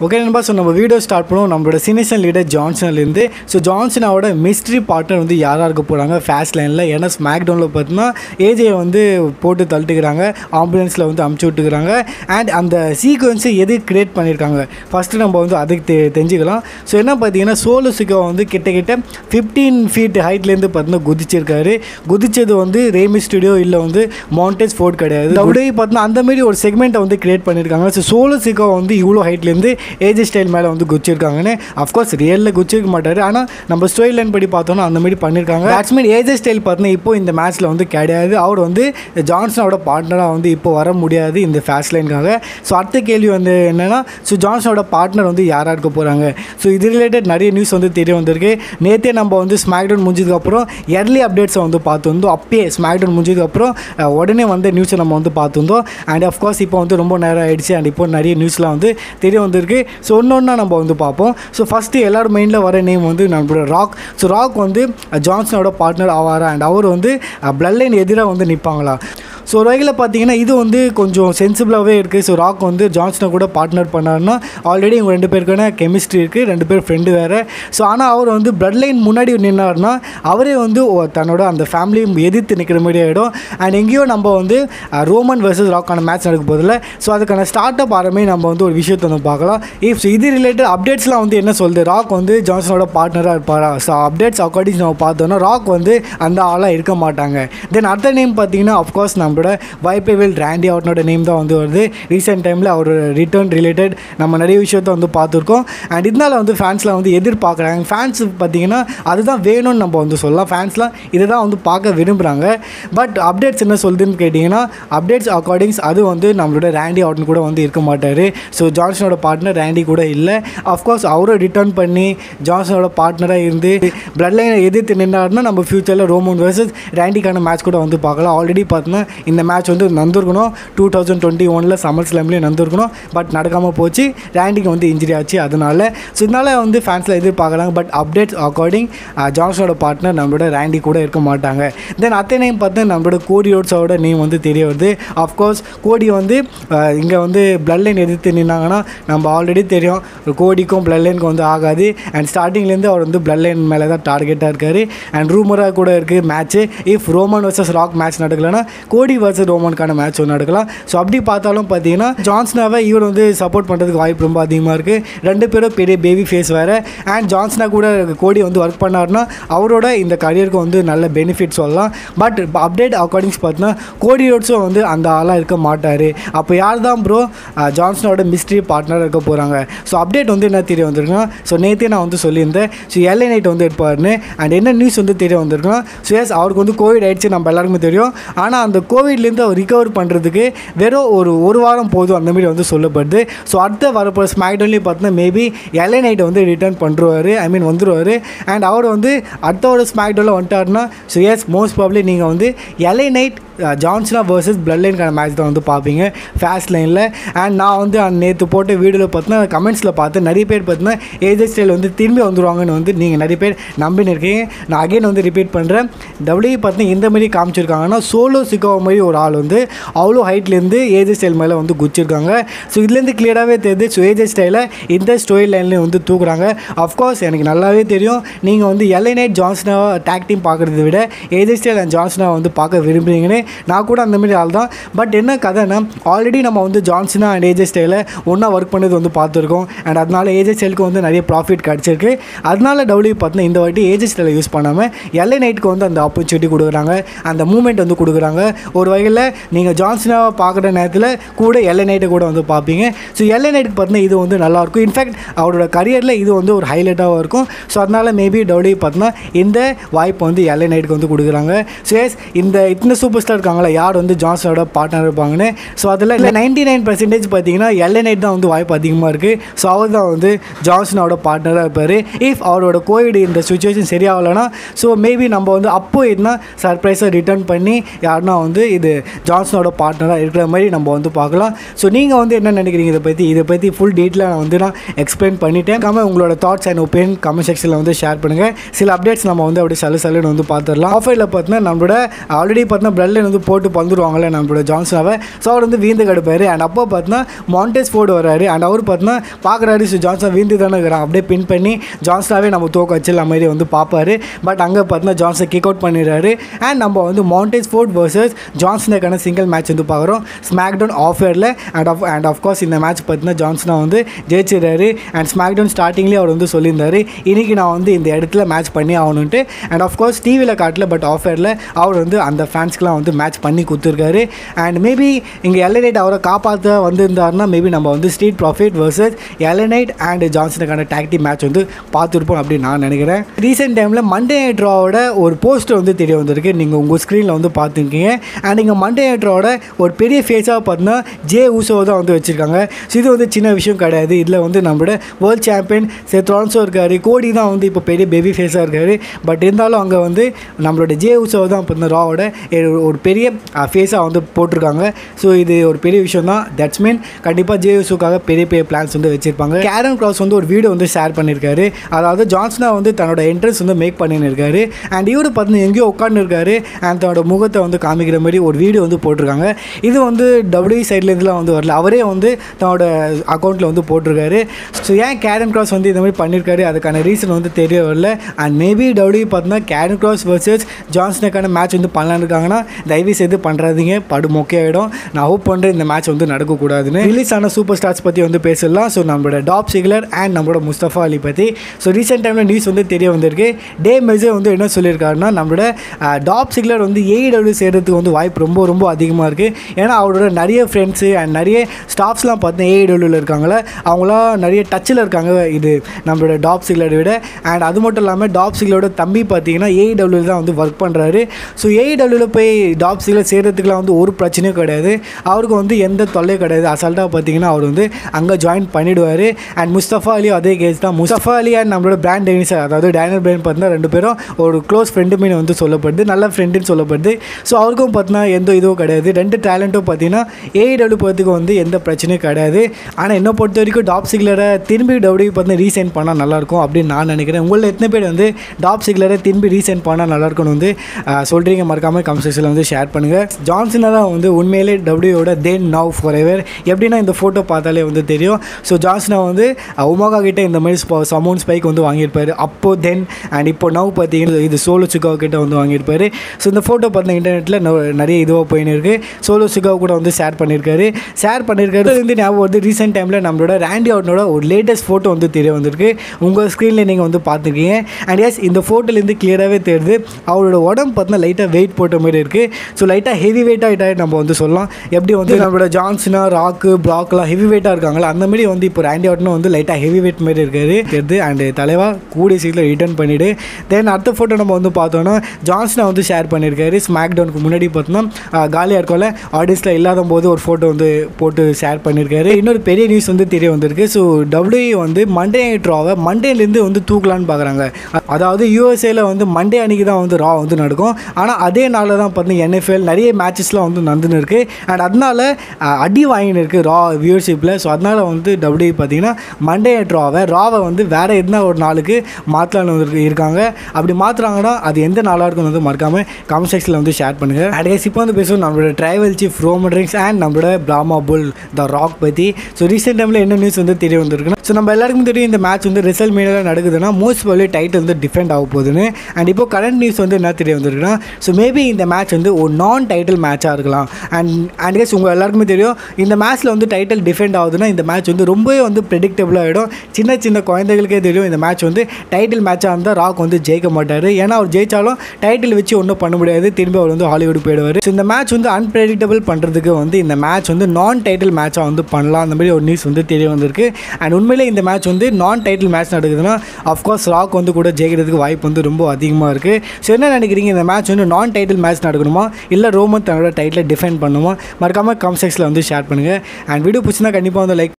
okay நண்பா so நம்ம video start பண்ணுவோம் நம்மளோட சினிசன் லீடர் ஜான்சன்லேருந்து ஸோ ஜான்சனாவோட மிஸ்ட்ரி பார்ட்னர் வந்து யாராக இருக்க போகிறாங்க ஃபேஸ்ட் லைனில் ஏன்னா ஸ்மாக் டவுனில் பார்த்தீங்கன்னா ஏஜே வந்து போட்டு தள்ளிட்டுக்கிறாங்க ஆம்புலன்ஸில் வந்து அமுச்சு விட்டுக்கிறாங்க அண்ட் அந்த சீக்வன்ஸை எது கிரியேட் பண்ணியிருக்காங்க ஃபஸ்ட்டு நம்ம வந்து அதுக்கு தெ தெரிஞ்சுக்கலாம் ஸோ என்ன பார்த்தீங்கன்னா சோலோ சிக்கோவை வந்து கிட்ட கிட்ட ஃபிஃப்டீன் ஃபீட் ஹைட்லேருந்து பார்த்தீங்கன்னா குதிச்சிருக்காரு குதிச்சது வந்து ரேமி ஸ்டுடியோ இல்லை வந்து மவுண்டேஜ் ஃபோர்ட் கிடையாது அப்படியே பார்த்தீங்கன்னா அந்த மாதிரி ஒரு செக்மெண்ட்டை வந்து கிரியேட் பண்ணியிருக்காங்க ஸோ சோலோ சிக்கோ வந்து இவ்வளோ ஹைட்லேருந்து ஏஜ் ஸ்டைல் மேலே வந்து குச்சிருக்காங்கன்னு அஃப்கோர்ஸ் ரியலில் குச்சிருக்க மாட்டார் ஆனால் நம்ம ஸ்டோரி லைன் படி பார்த்தோன்னா அந்த மாதிரி பண்ணியிருக்காங்க பேட்ஸ்மேன் ஏஜ் ஸ்டைல் பார்த்தீங்கன்னா இப்போ இந்த மேட்ச்சில் வந்து கிடையாது அவர் வந்து ஜான்சனோட பார்ட்னராக வந்து இப்போ வர முடியாது இந்த ஃபேஸ்ட் லைனுக்காக ஸோ அடுத்த கேள்வி வந்து என்னென்னா ஸோ ஜான்சனோட பார்ட்னர் வந்து யாராக இருக்க போகிறாங்க ஸோ இது ரிலேட்டட் நிறைய நியூஸ் வந்து தெரிய வந்திருக்கு நேற்றே நம்ம வந்து ஸ்மாக் டவுன் முடிஞ்சதுக்கப்புறம் எர்லி அப்டேட்ஸை வந்து பார்த்துருந்தோம் அப்பயே ஸ்மாக் டவுன் முடிஞ்சதுக்கப்புறம் அஹ், உடனே வந்த நியூஸை நம்ம வந்து பார்த்துருந்தோம் அண்ட் அஃப்கோர்ஸ் இப்போ வந்து ரொம்ப நேரம் ஆயிடுச்சு அண்ட் இப்போ நிறைய நியூஸ்லாம் வந்து தெரிய வந்திருக்கு ஸோ ஒன்று ஒன்றா நம்ம வந்து பார்ப்போம் ஸோ ஃபஸ்ட்டு எல்லாரும் மைண்டில் வர நேம் வந்து நம்மளோட ராக் ஸோ ராக் வந்து ஜான்சனோட பார்ட்னர் ஆவாரா அண்ட் அவர் வந்து பிளட் லைன் எதிராக வந்து நிற்பாங்களா ஸோ ஒரு வகையில் பார்த்தீங்கன்னா இது வந்து கொஞ்சம் சென்சிபிளாகவே இருக்குது ஸோ ராக் வந்து ஜான்சனை கூட பார்ட்னர் பண்ணாருன்னா ஆல்ரெடி இவங்க ரெண்டு பேருக்கான கெமிஸ்ட்ரி இருக்குது ரெண்டு பேர் ஃப்ரெண்டு வேறு ஸோ ஆனால் அவர் வந்து பிளட் லைன் முன்னாடி நின்னார்னா அவரே வந்து ஒ- தன்னோட அந்த ஃபேமிலியை எதிர்த்து நிற்கிற மாதிரி ஆகிடும் அண்ட் எங்கேயோ நம்ம வந்து அஹ், ரோமன் வர்சஸ் ராக்கான மேட்ச் நடக்க போதில்ல ஸோ அதுக்கான ஸ்டார்ட் அப் ஆரம்பி நம்ம வந்து ஒரு விஷயத்தை வந்து பார்க்கலாம் இஃப் ஸோ இது ரிலேட்டட் அப்டேட்ஸ்லாம் வந்து என்ன சொல்லுது ராக் வந்து ஜான்சனோட பார்ட்னராக இருப்பாரா ஸோ அப்டேட்ஸ் அக்கார்டிங் நம்ம பார்த்தோன்னா ராக் வந்து அந்த ஆளாக இருக்க மாட்டாங்க தென் அடுத்த நேம் பார்த்தீங்கன்னா அஃப்கோர்ஸ் நம்மளோட வைப்பேவில் ரேண்டி ஆர்டனோட நேம் தான் வந்து வருது ரீசெண்ட் டைமில் அவர் ரிட்டர்ன் ரிலேட்டட் நம்ம நிறைய விஷயத்த வந்து பார்த்துருக்கோம் அண்ட் இதனால் வந்து ஃபேன்ஸ்லாம் வந்து எதிர்பார்க்குறாங்க ஃபேன்ஸ் பார்த்தீங்கன்னா அதுதான் வேணும்னு நம்ம வந்து சொல்லலாம் ஃபேன்ஸ்லாம் இதை தான் வந்து பார்க்க விரும்புகிறாங்க பட் அப்டேட்ஸ் என்ன சொல்லுதுன்னு கேட்டிங்கன்னா அப்டேட்ஸ் அக்கார்டிங்ஸ் அது வந்து நம்மளோட ரேண்டி ஆர்டன் கூட வந்து இருக்க மாட்டார் ஸோ ஜான்சனோட பார்ட்னர் ரேண்டி கூட இல்லை அஃப்கோர்ஸ் அவரை ரிட்டர்ன் பண்ணி ஜான்சனோட பார்ட்னராக இருந்து பிளட் லைனை எதிர்த்து நின்னாருன்னா நம்ம ஃபியூச்சரில் ரோமன் வர்சஸ் ரேண்டிக்கான மேட்ச் கூட வந்து பார்க்கலாம் ஆல்ரெடி பார்த்தோன்னா இந்த மேட்ச் வந்து நடந்திருக்கணும் டூ தௌசண்ட் டுவெண்ட்டி ஒனில் சம்மர் ஸ்லாம்லேயும் நடந்திருக்கணும் பட் நடக்காமல் போச்சு ரேண்டிக்கு வந்து இன்ஜுரி ஆச்சு அதனால ஸோ இதனால வந்து ஃபேன்ஸில் எதிர்பார்க்குறாங்க பட் அப்டேட்ஸ் அக்கார்டிங் ஜான்சனோட பார்ட்னர் நம்மளோட ரேண்டி கூட இருக்க மாட்டாங்க தென் அத்தை நேம் பார்த்து நம்மளோட கோடி ரோட்ஸோட நேம் வந்து தெரிய வருது அஃப்கோர்ஸ் கோடி வந்து இங்கே வந்து பிளட் லைன் எதிர்த்து நின்னாங்கன்னா நம்ம ஆல்ரெடி தெரியும் கோடிக்கும் பிளட் லைனுக்கும் வந்து ஆகாது அண்ட் ஸ்டார்டிங்லேருந்து அவர் வந்து பிளட் லைன் மேலே தான் டார்கெட்டாக இருக்கார் அண்ட் ரூமராக கூட இருக்குது match if Roman versus Rock match நடக்கலைன்னா கோடி வர்சஸ் ரோமனுக்கான மேட்ச் ஒன்று நடக்கலாம் ஸோ அப்படி பார்த்தாலும் பார்த்தீங்கன்னா ஜான்ஸ்னாவை இவர் வந்து சப்போர்ட் பண்ணுறதுக்கு வாய்ப்பு ரொம்ப அதிகமாக இருக்குது ரெண்டு பேரும் பெரிய பேபி ஃபேஸ் வேறு அண்ட் ஜான்ஸ்னா கூட கோடி வந்து ஒர்க் பண்ணாருன்னா அவரோட இந்த கரியருக்கு வந்து நல்ல பெனிஃபிட் சொல்லலாம் பட் அப்டேட் அக்கார்டிங்ஸ் பார்த்தீங்கன்னா கோடி ரோட்ஸும் வந்து அந்த ஆளாக இருக்க மாட்டார் அப்போ யார் தான் ப்ரோ ஜான்சனோட மிஸ்ட்ரி பார்ட்னராக இருக்க போகிறாங்க ஸோ அப்டேட் வந்து என்ன தெரிய வந்திருக்குன்னா ஸோ நேற்றே நான் வந்து சொல்லியிருந்தேன் ஸோ எல்ஐ நைட் வந்து இருப்பாருன்னு அண்ட் என்ன நியூஸ் வந்து தெரிய வந்திருக்குன்னா ஸோ எஸ் அவருக்கு வந்து கோவிட் ஆயிடுச்சு நம்ம எல்லாருக்குமே தெரியும் ஆனால் அந்த கோவிட்லேருந்து அவர் ரிகவர் பண்ணுறதுக்கு வெறும் ஒரு ஒரு வாரம் போதும் அந்த மாதிரி வந்து சொல்லப்படுது ஸோ அடுத்த வரப்போகிற ஸ்மாக்டவுன்லேயும் பார்த்தீங்கன்னா மேபி எல்ஐ நைட்டை வந்து ரிட்டர்ன் பண்ணுருவார் ஐ மீன் வந்துருவார் அண்ட் அவர் வந்து அடுத்த ஒரு ஸ்மாக்டவுனில் வந்துட்டாருன்னா ஸோ எஸ் மோஸ்ட் ப்ராப்ளி நீங்கள் வந்து எல்ஐ நைட் ஜான்சனா வர்சஸ் பிளட் லைனுக்கான மேட்ச் தான் வந்து பார்ப்பீங்க ஃபேஸ்ட் லைனில் அண்ட் நான் வந்து நேற்று போட்ட வீடியோவில் பார்த்தீங்கன்னா கமெண்ட்ஸில் பார்த்து நிறைய பேர் பார்த்தீங்கன்னா ஏஜே ஸ்டைல் வந்து திரும்பி வந்துருவாங்கன்னு வந்து நீங்கள் நிறைய பேர் நம்பின்னு இருக்கீங்க நான் அகைன் வந்து ரிப்பீட் பண்ணுறேன் டபிள்யூ பார்த்தீங்கன்னா இந்த மாதிரி காமிச்சிருக்காங்கன்னா சோலோ சிக்கோவா மாதிரி ஒரு ஆள் வந்து அவ்வளோ ஹைட்லேருந்து ஏஜே ஸ்டைல் மேலே வந்து குச்சிருக்காங்க ஸோ இதுலேருந்து கிளியராகவே தெரியுது ஸோ ஏஜே ஸ்டைலை இந்த ஸ்டோரி லைன்லேயும் வந்து தூக்குறாங்க அஃப்கோர்ஸ் எனக்கு நல்லாவே தெரியும் நீங்கள் வந்து எல்ஐ நைட் ஜான்சனாவை டேக் டீம் பார்க்குறத விட ஏஜே ஸ்டைல் அண்ட் ஜான்சனாவை வந்து பார்க்க விரும்புறீங்கன்னு நான் கூட அந்த மாதிரி ஆள் தான் பட் என்ன கதைன்னா ஆல்ரெடி நம்ம வந்து ஜான்சனா அண்ட் ஏஜே ஸ்டைலில் ஒன்றா ஒர்க் பண்ணது வந்து பார்த்துருக்கோம் அண்ட் அதனால ஏஜே ஸ்டைலுக்கு வந்து நிறைய ப்ராஃபிட் கிடச்சிருக்கு அதனால டபிள்யூ பார்த்தீங்கன்னா இந்த வாட்டி ஏஜே ஸ்டைலை யூஸ் பண்ணாமல் எல்ஐ நைட்டுக்கு வந்து அந்த ஆப்பர்ச்சுனிட்டி கொடுக்குறாங்க அந்த மூமெண்ட் வந்து கொடுக்குறாங்க ஒரு வகையில் நீங்கள் ஜான்சனாவை பார்க்குற நேரத்தில் கூட எல்ஐ நைட்டை கூட வந்து பார்ப்பீங்க ஸோ எல்ஐ நைட்டுக்கு பார்த்தீங்கன்னா இது வந்து நல்லாயிருக்கும் இன்ஃபேக்ட் அவரோட கரியரில் இது வந்து ஒரு ஹைலைட்டாகவும் இருக்கும் ஸோ அதனால் மேபி டபிள்யூ பார்த்தீங்கன்னா இந்த வாய்ப்பு வந்து எல்ஐ நைட்டுக்கு வந்து கொடுக்குறாங்க ஸோ எஸ் இந்த இந்த சூப்பர் ஸ்டார் இருக்காங்களா யார் வந்து ஜான்சனோட பார்ட்னர் இருப்பாங்கன்னு ஸோ அதில் நைன்டி நைன் பர்சன்டேஜ் பார்த்தீங்கன்னா எல்ஏ நைட் தான் வந்து வாய்ப்பு அதிகமாக இருக்குது ஸோ அவர் தான் வந்து ஜான்சனோட பார்ட்னராக இருப்பார் இஃப் அவரோட கோவிட் இந்த சுச்சுவேஷன் சரியாகலைன்னா ஸோ மேபி நம்ம வந்து அப்போ எதுனா சர்ப்ரைஸாக ரிட்டர்ன் பண்ணி யாருன்னா வந்து இது ஜான்சனோட பார்ட்னராக இருக்கிற மாதிரி நம்ம வந்து பார்க்கலாம் ஸோ நீங்கள் வந்து என்ன நினைக்கிறீங்க இதை பற்றி இதை பற்றி ஃபுல் டீட்டெயிலாக நான் வந்து நான் எக்ஸ்பிளைன் பண்ணிட்டேன் கம்ம உங்களோட தாட்ஸ் அண்ட் ஒப்பீனியன் கமெண்ட் செக்ஷனில் வந்து ஷேர் பண்ணுங்கள் சில அப்டேட்ஸ் நம்ம வந்து அப்படியே சலு சலுன்னு வந்து பார்த்துடலாம் ஆஃபரில் பார்த்தீங்கன்னா நம்மளோட ஆல்ரெடி பார்த்தீங்கன்னா பிளட் லைன் வந்து போட்டு பந்துருவாங்கல்ல நம்மளோட ஜான்சனாவை ஸோ அவர் வந்து வீந்து கடுப்பார் அண்ட் அப்போ பார்த்தீங்கன்னா மாண்டேஸ் ஃபோர்டு வராரு அண்ட் அவர் பார்த்தீங்கன்னா பார்க்குறாரு ஸோ ஜான்சன் வீந்து தானே இருக்கிறான் அப்படியே பின் பண்ணி ஜான்சனாவே நம்ம தோக்க வச்சிடலாம் மாதிரி வந்து பார்ப்பாரு பட் அங்கே பார்த்தீங்கன்னா ஜான்சன் கிக் அவுட் பண்ணிடுறாரு அண்ட் நம்ம வந்து மாண்டேஸ் ஃபோர்ட் வர்சஸ் ஜான்சனுக்கான சிங்கிள் மேட்ச் வந்து பார்க்குறோம் ஸ்மாக் டவுன் ஆஃப் ஏரில் அண்ட் ஆஃப் அண்ட் ஆஃப்கோர்ஸ் இந்த மேட்ச் பார்த்தீங்கன்னா ஜான்சனா வந்து ஜெயிச்சிடுறாரு அண்ட் ஸ்மாக் டவுன் ஸ்டார்டிங்லேயே அவர் வந்து சொல்லியிருந்தாரு இன்றைக்கி நான் வந்து இந்த இடத்துல மேட்ச் பண்ணி ஆகணுன்ட்டு அண்ட் ஆஃப்கோர்ஸ் டிவியில் காட்டல பட் ஆஃப் ஏரில் அவர் வந்து அந்த ஃபேன்ஸ்க்குலாம் வந்து மேட்ச் பண்ணி கொடுத்துருக்காரு அண்ட் மேபி இங்கே எல்எனைட் அவரை காப்பாற்ற வந்திருந்தாருன்னா மேபி நம்ம வந்து street profit versus LA Knight and ஜான்சனுக்கான டாக்டி மேட்ச் வந்து பார்த்துருப்போம் அப்படின்னு நான் நினைக்கிறேன் ரீசெண்ட் டைமில் மண்டே ட்ராவோட ஒரு போஸ்டர் வந்து தெரிய வந்திருக்கு நீங்கள் உங்கள் ஸ்க்ரீனில் வந்து பார்த்துருக்கீங்க அண்ட் இங்கே மண்டே ட்ராவோட ஒரு பெரிய ஃபேஸாக பார்த்தீங்கன்னா ஜே ஊசோ தான் வந்து வச்சுருக்காங்க ஸோ இது வந்து சின்ன விஷயம் கிடையாது இதில் வந்து நம்மளோட வேர்ல்ட் சாம்பியன் செத்ரான்ஸோ இருக்கார் கோடி தான் வந்து இப்போ பெரிய பேபி ஃபேஸாக இருக்கார் பட் இருந்தாலும் அங்கே வந்து நம்மளோட ஜே ஊசோ தான் இப்போ இந்த ராவோட ஒரு பெரிய ஃபேஸாக வந்து போட்டிருக்காங்க ஸோ இது ஒரு பெரிய விஷயம் தான் தட்ஸ் மீன் கண்டிப்பாக ஜே ஊசோக்காக பெரிய பெரிய பிளான்ஸ் வந்து வச்சுருப்பாங்க கேரன் கிராஸ் வந்து ஒரு வீடியோ வந்து ஷேர் பண்ணியிருக்காரு அதாவது ஜான்சனா வந்து தன்னோட என்ட்ரன்ஸ் வந்து மேக் பண்ணியிருக்காரு அண்ட் இவர் பார்த்தீங்கன்னா எங்கேயோ உட்காந்துருக்காரு அண்ட் தன்னோட முகத்தை வந்து காமிக்கிற மாதிரி ஒரு வீடியோ வந்து போட்டிருக்காங்க இது வந்து டபிள்யூ சைட்லேருந்துலாம் வந்து வரல அவரே வந்து தன்னோட அக்கௌண்ட்டில் வந்து போட்டிருக்காரு ஸோ ஏன் கேரன் கிராஸ் வந்து இந்த மாதிரி பண்ணியிருக்காரு அதுக்கான ரீசன் வந்து தெரிய வரல அண்ட் மேபி டபிள்யூ பார்த்தீங்கன்னா கேரன் கிராஸ் வர்சஸ் ஜான்சனுக்கான மேட்ச் வந்து பண்ணலான்னு இருக்காங்கன்னா தயவு செய்து பண்ணுறாதீங்க படு மொக்கையாயிடும் நான் ஹோப் பண்ணுறேன் இந்த மேட்ச் வந்து நடக்கக்கூடாதுன்னு ரிலீஸ் ஆன சூப்பர் ஸ்டார்ஸ் பற்றி வந்து பேசலாம் ஸோ நம்மளோட டாப் சிக்லர் அண்ட் நம்மளோட முஸ்தஃபா அலி பற்றி ஸோ ரீசெண்ட் டைமில் நியூஸ் வந்து தெரிய வந்திருக்கு டே மெஜே வந்து என்ன சொல்லியிருக்காருன்னா நம்மளோட டாப் சிக்லர் வந்து ஏஇடபிள்யூ சேர்கிறதுக்கு வந்து வாய்ப்பு ரொம்ப ரொம்ப அதிகமாக இருக்குது ஏன்னா அவரோட நிறைய ஃப்ரெண்ட்ஸு அண்ட் நிறைய ஸ்டாஃப்ஸ்லாம் பார்த்தீங்கன்னா ஏஇடபிள்யூவில் இருக்காங்களே அவங்களாம் நிறைய டச்சில் இருக்காங்க இது நம்மளோட டாப் சிக்லரை விட அண்ட் அது மட்டும் இல்லாமல் டாப் சிக்லரோட தம்பி பார்த்தீங்கன்னா ஏஇடபிள்யூ தான் வந்து ஒர்க் பண்ணுறாரு ஸோ ஏஇடபிள்யூவில் போய் டாப் சிக்லர் சேர்கிறதுக்குலாம் வந்து ஒரு பிரச்சனையும் கிடையாது அவருக்கு வந்து எந்த தொல்லையும் கிடையாது அசால்ட்டாக பார்த்தீங்கன்னா அவர் வந்து அங்கே ஜாயின் பண்ணிவிடுவார் அண்ட் முஸ்தஃபா அலி அதே கேஸ் தான் முஸ்தஃபா அலி அண்ட் நம்மளோட பிராண்ட் டெனிஸ் அதாவது டேனியல் பிராண்ட் பார்த்தீங்கன்னா ரெண்டு பேரும் ஒரு க்ளோஸ் ஃப்ரெண்டுமே வந்து சொல்லப்படுது நல்ல ஃப்ரெண்டுன்னு சொல்லப்படுது ஸோ அவருக்கும் பார்த்தீங்கன்னா எந்த இதுவும் கிடையாது ரெண்டு டேலண்ட்டும் பார்த்தீங்கன்னா ஏஐடபிள்யூ போகிறதுக்கு வந்து எந்த பிரச்சனையும் கிடையாது ஆனால் என்னை பொறுத்த வரைக்கும் டாப் சிக்லரை திரும்பி டபிள்யூ பார்த்து ரீசைன் பண்ணால் நல்லாயிருக்கும் அப்படின்னு நான் நினைக்கிறேன் உங்களில் எத்தனை பேர் வந்து டாப் சிக்லரை திரும்பி ரீசைன் பண்ணால் நல்லாயிருக்கும்னு வந்து சொல்கிறீங்க மறக்காமல் கமெண்ட் செக்ஷனில் வந்து ஷேர் பண்ணுங்கள் ஜான்சனை தான் வந்து உண்மையிலே டபிள்யூயோட தென் நவ் ஃபார் எவர் எப்படின்னா இந்த ஃபோட்டோ பார்த்தாலே வந்து தெரியும் ஸோ ஜான்சனா வந்து உமோகா கிட்ட இந்த மாதிரி சமௌண்ட் ஸ்பைக் வந்து வாங்கியிருப்பார் அப்போ தென் அண்ட் இப்போ நவ் பார்த்தீங்கன்னா இது சோலோ சுகாவ் கிட்ட வந்து வாங்கியிருப்பாரு ஸோ இந்த ஃபோட்டோ பார்த்தீங்கன்னா இன்டர்நெட்டில் நிறைய இதுவாக போயின்னு இருக்குது சோலோ சுகாவ் கூட வந்து ஷேர் பண்ணியிருக்காரு ஷேர் பண்ணியிருக்காரு இது வந்து ஞாபகம் வந்து ரீசெண்ட் டைமில் நம்மளோட ரேண்டி அவுட்னோட ஒரு லேட்டஸ்ட் ஃபோட்டோ வந்து தெரிய வந்திருக்கு உங்கள் ஸ்க்ரீனில் நீங்கள் வந்து பார்த்துருக்கீங்க அண்ட் எஸ் இந்த ஃபோட்டோலேருந்து கிளியராகவே தெரியுது அவரோட உடம்பு பார்த்தீங்கன்னா லைட்டாக வெயிட் போட்ட மாதிரி இருக்குது ஸோ லைட்டாக ஹெவி வெயிட் ஆகிட்டாரு நம்ம வந்து சொல்லலாம் எப்படி வந்து நம்மளோட ஜான்சனா ராக்கு பிளாக்லாம் ஹெவி வெயிட்டாக இருக்காங்களா அந்த மாதிரி வந்து இப்போ ரேண்டி அவுட்னும் வந்து லைட்டாக ஹெவி வெயிட் மாதிரி இருக்காரு தெரியுது அண்ட் தலைவா கூடிய சீக்கிரம் ரிட்டர்ன் பண்ணிவிடு தென் அடுத்த ஃபோட்டோ நம்ம வந்து பார்த்தோன்னா ஜான்சனை வந்து ஷேர் பண்ணியிருக்காரு ஸ்மாக் டவுனுக்கு முன்னாடி பார்த்தோன்னா காலியாக இருக்கோம்ல ஆடியன்ஸில் இல்லாத போது ஒரு ஃபோட்டோ வந்து போட்டு ஷேர் பண்ணியிருக்காரு இன்னொரு பெரிய நியூஸ் வந்து தெரிய வந்திருக்கு ஸோ டபிள்யூ வந்து மண்டே ட்ராவை மண்டேலேருந்து வந்து தூக்கலான்னு பார்க்குறாங்க அதாவது யூஎஸ்ஏல வந்து மண்டே அன்னைக்கு தான் வந்து ரா வந்து நடக்கும் ஆனால் அதே நாளில் தான் பார்த்தீங்கன்னா என்எஃப்எல் நிறைய மேட்சஸ்லாம் வந்து நடந்துன்னு இருக்குது அண்ட் அதனால அடி வாங்கின்னு இருக்குது ரா வியூவர்ஷிப்பில் ஸோ அதனால் வந்து டபிள்யூ பார்த்தீங்கன்னா மண்டே ட்ராவை ராவை வந்து வேறு எதுனா ஒரு நாளுக்கு மாற்றலான்னு வந்து இருக்காங்க அப்படி மாற்றுறாங்கன்னா அது எந்த நாளாக இருக்கும் வந்து மறக்காமல் கமெண்ட் செக்ஷனில் வந்து ஷேர் பண்ணுங்கள் அடேஸ் இப்போ வந்து பேசுவோம் நம்மளோட tribal chief Roman Reigns and நம்மளோட பிராமா புல் த ராக் பற்றி ஸோ ரீசெண்ட் டைமில் என்ன நியூஸ் வந்து தெரிய வந்திருக்குன்னா ஸோ நம்ம எல்லாருக்கும் தெரியும் இந்த மேட்ச் வந்து ரிசல்ட் மீடியாவில் நடக்குதுன்னா மோஸ்ட் ப்ராபப்ளி டைட்டில் வந்து டிஃபெண்ட் ஆக போகுதுன்னு அண்ட் இப்போ கரண்ட் நியூஸ் வந்து என்ன தெரிய வந்திருக்குன்னா ஸோ மேபி இந்த மேட்ச் வந்து ஒரு நான் டைட்டில் மேட்சாக இருக்கலாம் அண்ட் அண்ட் கேஸ் உங்கள் எல்லாருக்குமே தெரியும் இந்த மேட்ச்சில் வந்து டைட்டில் டிஃபெண்ட் ஆகுதுன்னா இந்த மேட்ச் வந்து ரொம்பவே வந்து ப்ரெடிக்டபிள் ஆகிடும் சின்ன சின்ன குழந்தைகளுக்கே தெரியும் இந்த மேட்ச் வந்து டைட்டில் மேட்சாக இருந்தால் ராக் வந்து ஜெயிக்க மாட்டார் ஏன்னா அவர் ஜெயிச்சாலும் டைட்டில் வச்சு ஒன்றும் பண்ண முடியாது திரும்பி அவர் வந்து ஹாலிவுட் போயிடுவார் ஸோ இந்த மேட்ச் வந்து அன்பிரடிக்டபிள் பண்ணுறதுக்கு வந்து இந்த மேட்ச் வந்து நான் டைட்டில் மேட்சாக வந்து பண்ணலாம் அந்த மாதிரி ஒரு நியூஸ் வந்து தெரிய வந்திருக்கு அண்ட் உண்மையிலே இந்த மேட்ச் வந்து நான் டைட்டில் மேட்ச் நடக்குதுன்னா அஃப்கோர்ஸ் ராக் வந்து கூட ஜெயிக்கிறதுக்கு வாய்ப்பு வந்து ரொம்ப அதிகமாக இருக்குது ஸோ என்ன நினைக்கிறீங்க இந்த மேட்ச் வந்து நான் டைட்டில் மேட்ச் நடக்கணுமா இல்லை ரோமன் தன்னோட டைட்டில் டிஃபெண்ட் பண்ணுமா மறக்காமல் கமெண்ட் செக்ஷனில் வந்து ஷேர் பண்ணுங்கள் அண்ட் வீடியோ பிடிச்சினா கண்டிப்பாக வந்து லைக்